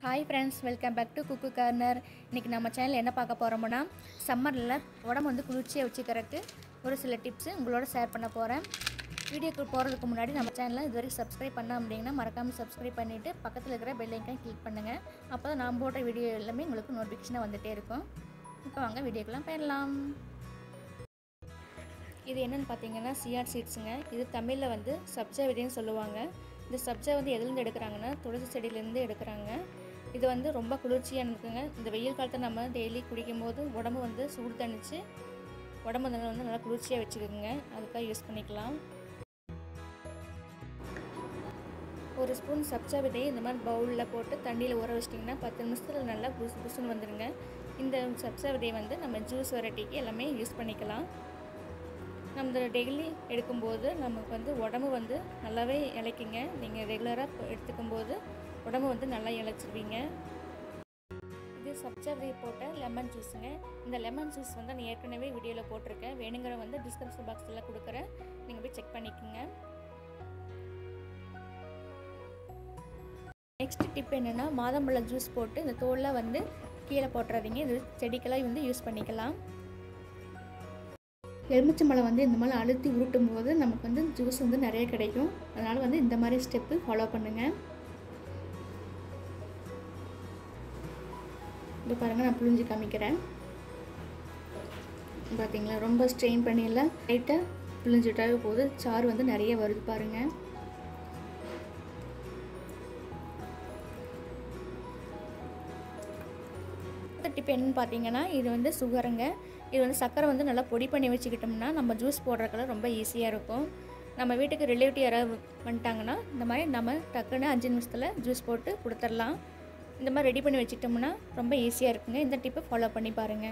hi friends welcome back to cook corner இன்றைக்கி நம்ம சேனலில் என்ன பார்க்க போகிறோம்னா சம்மரில் உடம்பு வந்து குளிர்ச்சியாக வச்சுக்கிறதுக்கு ஒரு சில டிப்ஸு உங்களோட ஷேர் பண்ண போகிறேன் வீடியோக்கு போகிறதுக்கு முன்னாடி நம்ம சேனலை இது வரைக்கும் சப்ஸ்கிரைப் பண்ண அப்படிங்கன்னா மறக்காமல் சப்ஸ்கிரைப் பண்ணிவிட்டு பக்கத்தில் இருக்கிற பெல் ஐக்கான் கிளிக் பண்ணுங்கள் அப்போ தான் நான் போடுற வீடியோ எல்லாமே உங்களுக்கு நோட்டிஃபிகேஷனாக வந்துகிட்டே இருக்கும் இப்போ வாங்க வீடியோக்கெலாம் போயிடலாம் இது என்னென்னு பார்த்தீங்கன்னா சிஆர் சீட்ஸுங்க இது தமிழில் வந்து சப்ஜா விதைன்னு சொல்லுவாங்க இந்த சப்ஜா வந்து எதுலேருந்து எடுக்கிறாங்கன்னா துளசி செடியிலேருந்து எடுக்கிறாங்க இது வந்து ரொம்ப குளிர்ச்சியானதுங்க இந்த வெயில் காலத்தை நம்ம டெய்லி குடிக்கும்போது உடம்பு வந்து சூடு தணிச்சு உடம்பு வந்து வந்து நல்லா குளிர்ச்சியாக வச்சுக்கோங்க அதுக்காக யூஸ் பண்ணிக்கலாம் ஒரு ஸ்பூன் சப்ஜா விதையை இந்த மாதிரி பவுலில் போட்டு தண்ணியில் ஊற வச்சிட்டிங்கன்னா பத்து நிமிஷத்தில் நல்லா புசு புசுன்னு வந்துடுங்க இந்த சப்ஜா விதையை வந்து நம்ம ஜூஸ் வெரைட்டிக்கு எல்லாமே யூஸ் பண்ணிக்கலாம் நம்ம டெய்லி எடுக்கும்போது நமக்கு வந்து உடம்பு வந்து நல்லாவே இழைக்குங்க நீங்கள் ரெகுலராக எடுத்துக்கும்போது உடம்பு வந்து நல்லா இழைச்சிருவீங்க இது சப்ஜா விதை போட்ட லெமன் ஜூஸுங்க இந்த லெமன் ஜூஸ் வந்து நான் ஏற்கனவே வீடியோவில் போட்டிருக்கேன் வேணுங்கிற வந்து டிஸ்கிரிப்ஷன் பாக்ஸில் கொடுக்குறேன் நீங்கள் போய் செக் பண்ணிக்கோங்க நெக்ஸ்ட் டிப் என்னென்னா மாதம்பழ ஜூஸ் போட்டு இந்த தோலில் வந்து கீழே போட்டுறாதீங்க இது செடிக்கெல்லாம் வந்து யூஸ் பண்ணிக்கலாம் எலுமிச்சம்பழம் வந்து இந்த மாதிரி அழுத்தி உருட்டும் போது நமக்கு வந்து ஜூஸ் வந்து நிறைய கிடைக்கும் அதனால் வந்து இந்த மாதிரி ஸ்டெப்பு ஃபாலோ பண்ணுங்கள் இப்போ பாருங்கள் நான் புழிஞ்சு காமிக்கிறேன் பார்த்தீங்களா ரொம்ப ஸ்ட்ரெயின் பண்ணிடலாம் லைட்டாக புழிஞ்சுட்டாவே போது சாறு வந்து நிறைய வருது பாருங்கள் டிப் என்னன்னு பார்த்தீங்கன்னா இது வந்து சுகருங்க இது வந்து சர்க்கரை வந்து நல்லா பொடி பண்ணி வச்சுக்கிட்டோம்னா நம்ம ஜூஸ் போடுறதுக்கெல்லாம் ரொம்ப ஈஸியாக இருக்கும் நம்ம வீட்டுக்கு ரிலேட்டிவ் யாராவது வந்துட்டாங்கன்னா இந்த மாதிரி நம்ம டக்குன்னு அஞ்சு நிமிஷத்தில் ஜூஸ் போட்டு கொடுத்துடலாம் இந்த மாதிரி ரெடி பண்ணி வச்சுக்கிட்டோம்னா ரொம்ப ஈஸியாக இருக்குங்க இந்த டிப்பை ஃபாலோ பண்ணி பாருங்கள்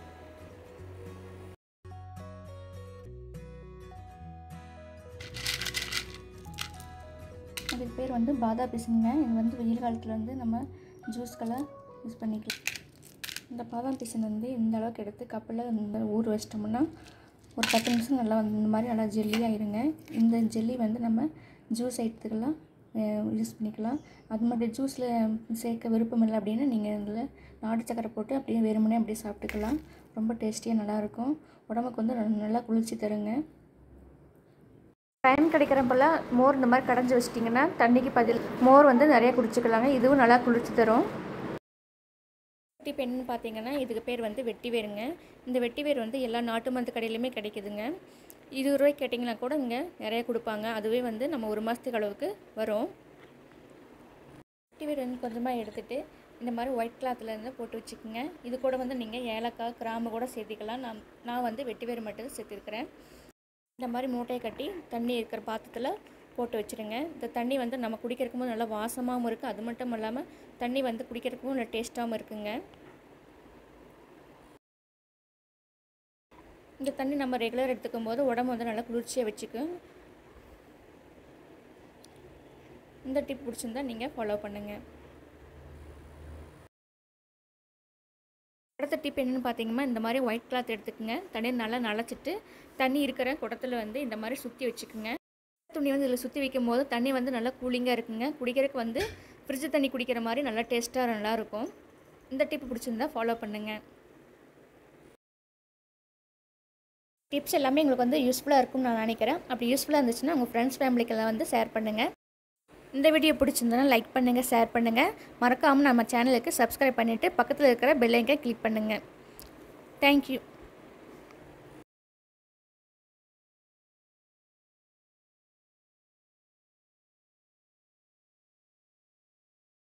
அதுக்கு பேர் வந்து பாதா பிசுங்க இது வந்து வெயில் காலத்தில் வந்து நம்ம ஜூஸ்க்கெல்லாம் யூஸ் பண்ணிக்கலாம் இந்த பாதாம் பிசன் வந்து இந்த அளவுக்கு எடுத்து கப்பில் இந்த ஊற வச்சிட்டோம்னா ஒரு பத்து நிமிஷம் நல்லா வந்து இந்த மாதிரி நல்லா ஜெல்லியாக இருங்க இந்த ஜெல்லி வந்து நம்ம ஜூஸ் ஐட்டத்துக்கெல்லாம் யூஸ் பண்ணிக்கலாம் அது மாதிரி ஜூஸில் சேர்க்க விருப்பம் இல்லை அப்படின்னா நீங்கள் இதில் நாட்டு சக்கரை போட்டு அப்படியே வெறுமனே அப்படியே சாப்பிட்டுக்கலாம் ரொம்ப டேஸ்டியாக நல்லாயிருக்கும் உடம்புக்கு வந்து நல்லா குளிர்ச்சி தருங்க டைம் கிடைக்கிறப்பெல்ல மோர் இந்த மாதிரி கடைஞ்சி வச்சிட்டிங்கன்னா தண்ணிக்கு பதில் மோர் வந்து நிறைய குடிச்சிக்கலாங்க இதுவும் நல்லா குளிர்ச்சி தரும் டிப் என்னன்னு பார்த்தீங்கன்னா இதுக்கு பேர் வந்து வெட்டி வேருங்க இந்த வெட்டி வேர் வந்து எல்லா நாட்டு மருந்து கடையிலையுமே கிடைக்குதுங்க இருபது ரூபாய்க்கு கேட்டிங்கன்னா கூட இங்கே நிறைய கொடுப்பாங்க அதுவே வந்து நம்ம ஒரு மாதத்துக்கு அளவுக்கு வரும் வெட்டி வேர் வந்து கொஞ்சமாக எடுத்துகிட்டு இந்த மாதிரி ஒயிட் கிளாத்தில் இருந்து போட்டு வச்சுக்கோங்க இது கூட வந்து நீங்கள் ஏலக்காய் கிராம்பு கூட சேர்த்திக்கலாம் நான் நான் வந்து வெட்டி வேர் மட்டும் சேர்த்துருக்கிறேன் இந்த மாதிரி மூட்டையை கட்டி தண்ணி இருக்கிற பாத்திரத்தில் போட்டு வச்சுருங்க இந்த தண்ணி வந்து நம்ம குடிக்கிறதுக்கும் போது நல்லா வாசமாகவும் இருக்குது அது மட்டும் இல்லாமல் தண்ணி வந்து குடிக்கிறதுக்கும் நல்லா டேஸ்ட்டாகவும் இருக்குங்க இந்த தண்ணி நம்ம ரெகுலர் எடுத்துக்கும் போது உடம்பு வந்து நல்லா குளிர்ச்சியாக வச்சுக்கும் இந்த டிப் பிடிச்சிருந்தா நீங்கள் ஃபாலோ பண்ணுங்கள் அடுத்த டிப் என்னென்னு பார்த்தீங்கன்னா இந்த மாதிரி ஒயிட் கிளாத் எடுத்துக்கோங்க தண்ணி நல்லா நனைச்சிட்டு தண்ணி இருக்கிற குடத்தில் வந்து இந்த மாதிரி சுற்றி வச்சுக்கோங்க துணி வந்து இதில் சுற்றி வைக்கும் போது தண்ணி வந்து நல்லா கூலிங்காக இருக்குங்க குடிக்கிறதுக்கு வந்து ஃப்ரிட்ஜ் தண்ணி குடிக்கிற மாதிரி நல்லா டேஸ்ட்டாக நல்லாயிருக்கும் இந்த டிப் பிடிச்சிருந்தா ஃபாலோ பண்ணுங்கள் டிப்ஸ் எல்லாமே உங்களுக்கு வந்து யூஸ்ஃபுல்லாக இருக்கும்னு நான் நினைக்கிறேன் அப்படி யூஸ்ஃபுல்லாக இருந்துச்சுன்னா உங்கள் ஃப்ரெண்ட்ஸ் ஃபேமிலிக்கெல்லாம் வந்து ஷேர் பண்ணுங்கள் இந்த வீடியோ பிடிச்சிருந்தனா லைக் பண்ணுங்கள் ஷேர் பண்ணுங்கள் மறக்காமல் நம்ம சேனலுக்கு சப்ஸ்கிரைப் பண்ணிவிட்டு பக்கத்தில் இருக்கிற பெல்லைக்கை கிளிக் பண்ணுங்கள் தேங்க்யூ